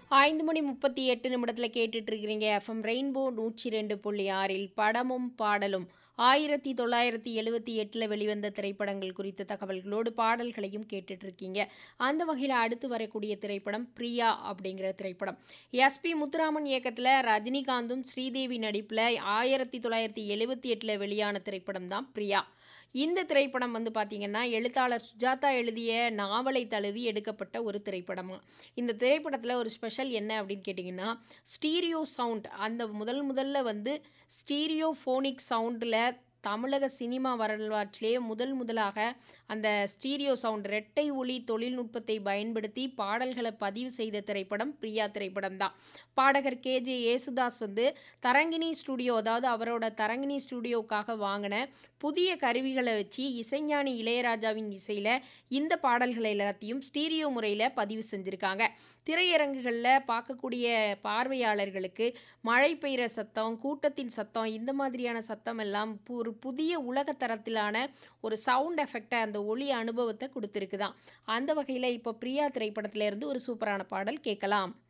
ஐந்து மணி முப்பத்தி எட்டு நிமிடத்தில் கேட்டுட்டு இருக்கிறீங்க எஃப்எம் ரெயின்போ நூற்றி ரெண்டு புள்ளி ஆறில் படமும் பாடலும் ஆயிரத்தி தொள்ளாயிரத்தி எழுவத்தி எட்டில் வெளிவந்த திரைப்படங்கள் குறித்த தகவல்களோடு பாடல்களையும் கேட்டுட்டு இருக்கீங்க அந்த வகையில் அடுத்து வரக்கூடிய திரைப்படம் பிரியா அப்படிங்கிற திரைப்படம் எஸ்பி முத்துராமன் இயக்கத்தில் ரஜினிகாந்தும் ஸ்ரீதேவி நடிப்பில் ஆயிரத்தி தொள்ளாயிரத்தி எழுவத்தி எட்டில் வெளியான திரைப்படம் தான் பிரியா இந்த திரைப்படம் வந்து பார்த்தீங்கன்னா எழுத்தாளர் சுஜாதா எழுதிய நாவலை தழுவி எடுக்கப்பட்ட ஒரு திரைப்படமா இந்த திரைப்படத்தில் ஒரு ஸ்பெஷல் என்ன அப்படின்னு கேட்டிங்கன்னா ஸ்டீரியோ சவுண்ட் அந்த முதல் முதல்ல வந்து ஸ்டீரியோ ஃபோனிக் சவுண்டில் தமிழக சினிமா வரலாற்றிலேயே முதல் முதலாக அந்த ஸ்டீரியோ சவுண்ட் ரெட்டை ஒளி தொழில்நுட்பத்தை பயன்படுத்தி பாடல்களை பதிவு செய்த திரைப்படம் பிரியா திரைப்படம் தான் பாடகர் கே ஜே ஏசுதாஸ் வந்து தரங்கிணி ஸ்டுடியோ அதாவது அவரோட தரங்கிணி ஸ்டுடியோவுக்காக வாங்கின புதிய கருவிகளை வச்சு இசைஞானி இளையராஜாவின் இசையில் இந்த பாடல்களை எல்லாத்தையும் ஸ்டீரியோ முறையில் பதிவு செஞ்சுருக்காங்க திரையரங்குகளில் பார்க்கக்கூடிய பார்வையாளர்களுக்கு மழை பெய்கிற சத்தம் கூட்டத்தின் சத்தம் இந்த மாதிரியான சத்தம் எல்லாம் ஒரு புதிய உலக தரத்திலான ஒரு சவுண்ட் எஃபெக்டை அந்த ஒளி அனுபவத்தை கொடுத்துருக்குதான் அந்த வகையில் இப்போ பிரியா திரைப்படத்திலேருந்து ஒரு சூப்பரான பாடல் கேட்கலாம்